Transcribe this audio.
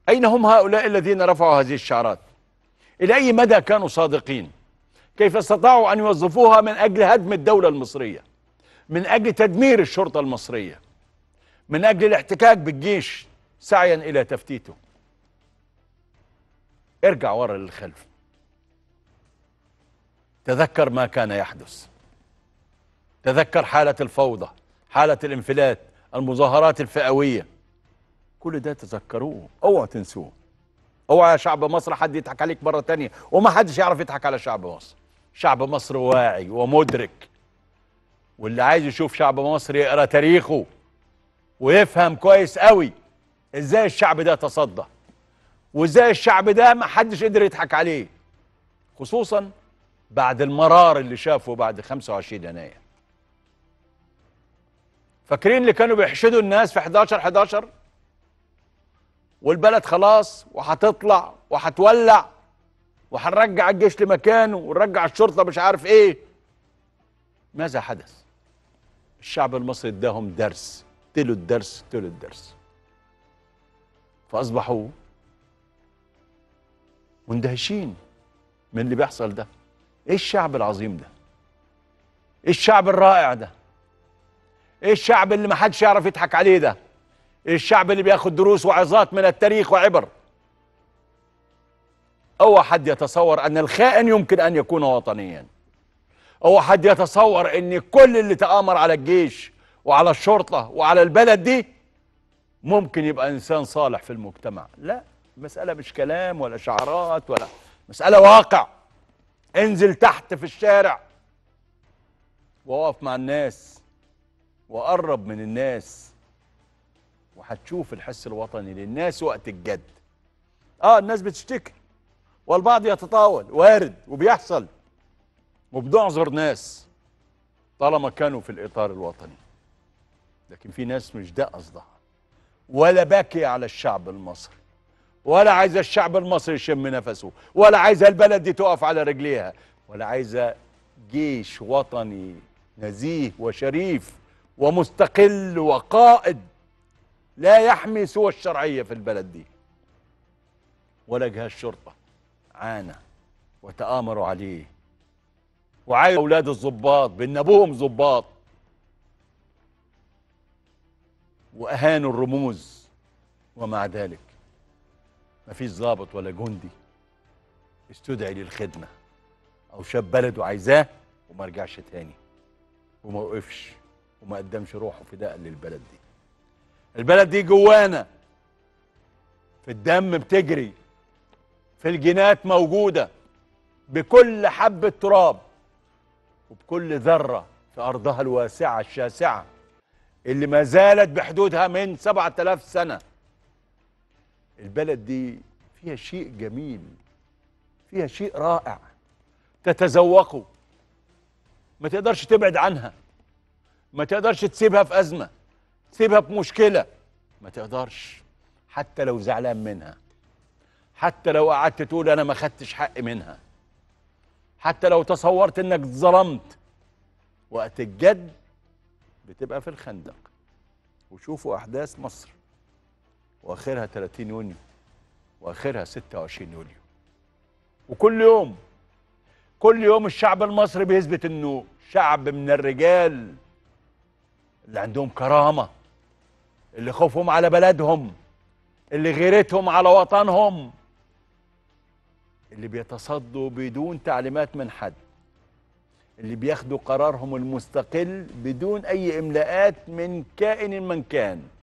أين هم هؤلاء الذين رفعوا هذه الشعارات إلى أي مدى كانوا صادقين كيف استطاعوا أن يوظفوها من أجل هدم الدولة المصرية من أجل تدمير الشرطة المصرية من أجل الاحتكاك بالجيش سعيا إلى تفتيته ارجع ورا للخلف تذكر ما كان يحدث تذكر حالة الفوضى حالة الانفلات المظاهرات الفئوية كل ده تذكروه اوعوا تنسوه اوعى يا شعب مصر حد يضحك عليك مرة تانية وما حدش يعرف يضحك على شعب مصر شعب مصر واعي ومدرك واللي عايز يشوف شعب مصر يقرا تاريخه ويفهم كويس قوي ازاي الشعب ده تصدى وازاي الشعب ده ما حدش قدر يضحك عليه خصوصا بعد المرار اللي شافه بعد 25 يناير فاكرين اللي كانوا بيحشدوا الناس في 11 11 والبلد خلاص وهتطلع وهتولع وهنرجع الجيش لمكانه ونرجع الشرطه مش عارف ايه ماذا حدث الشعب المصري اداهم درس تلو الدرس تلو الدرس فاصبحوا مندهشين من اللي بيحصل ده ايه الشعب العظيم ده ايه الشعب الرائع ده ايه الشعب اللي ما حدش يعرف يضحك عليه ده ايه الشعب اللي بياخد دروس وعظات من التاريخ وعبر اوعى حد يتصور ان الخائن يمكن ان يكون وطنيا اوعى حد يتصور ان كل اللي تآمر على الجيش وعلى الشرطة وعلى البلد دي ممكن يبقى انسان صالح في المجتمع لا مسألة مش كلام ولا شعارات ولا مسألة واقع انزل تحت في الشارع وقف مع الناس وقرب من الناس وهتشوف الحس الوطني للناس وقت الجد اه الناس بتشتكي والبعض يتطاول وارد وبيحصل وبنعذر ناس طالما كانوا في الاطار الوطني لكن في ناس مش ده قصدها ولا باكي على الشعب المصري ولا عايزه الشعب المصري يشم نفسه ولا عايزه البلد دي تقف على رجليها ولا عايزه جيش وطني نزيه وشريف ومستقل وقائد لا يحمي سوى الشرعيه في البلد دي ولا جهاز شرطه عانى وتآمروا عليه وعايزوا اولاد الضباط بان ابوهم ضباط واهانوا الرموز ومع ذلك ما فيش ضابط ولا جندي استدعي للخدمه او شاب بلده عايزاه وما رجعش تاني وما وقفش وما قدمش روحه فداء للبلد دي البلد دي جوانا في الدم بتجري في الجينات موجوده بكل حبه تراب وبكل ذره في ارضها الواسعه الشاسعه اللي ما زالت بحدودها من 7000 سنه البلد دي فيها شيء جميل فيها شيء رائع تتذوقه ما تقدرش تبعد عنها ما تقدرش تسيبها في أزمة تسيبها في مشكلة ما تقدرش حتى لو زعلان منها حتى لو قعدت تقول أنا ما خدتش حق منها حتى لو تصورت إنك ظلمت وقت الجد بتبقى في الخندق وشوفوا أحداث مصر واخرها 30 يونيو واخرها 26 يوليو وكل يوم كل يوم الشعب المصري بيثبت انه شعب من الرجال اللي عندهم كرامه اللي خوفهم على بلدهم اللي غيرتهم على وطنهم اللي بيتصدوا بدون تعليمات من حد اللي بياخدوا قرارهم المستقل بدون اي املاءات من كائن من كان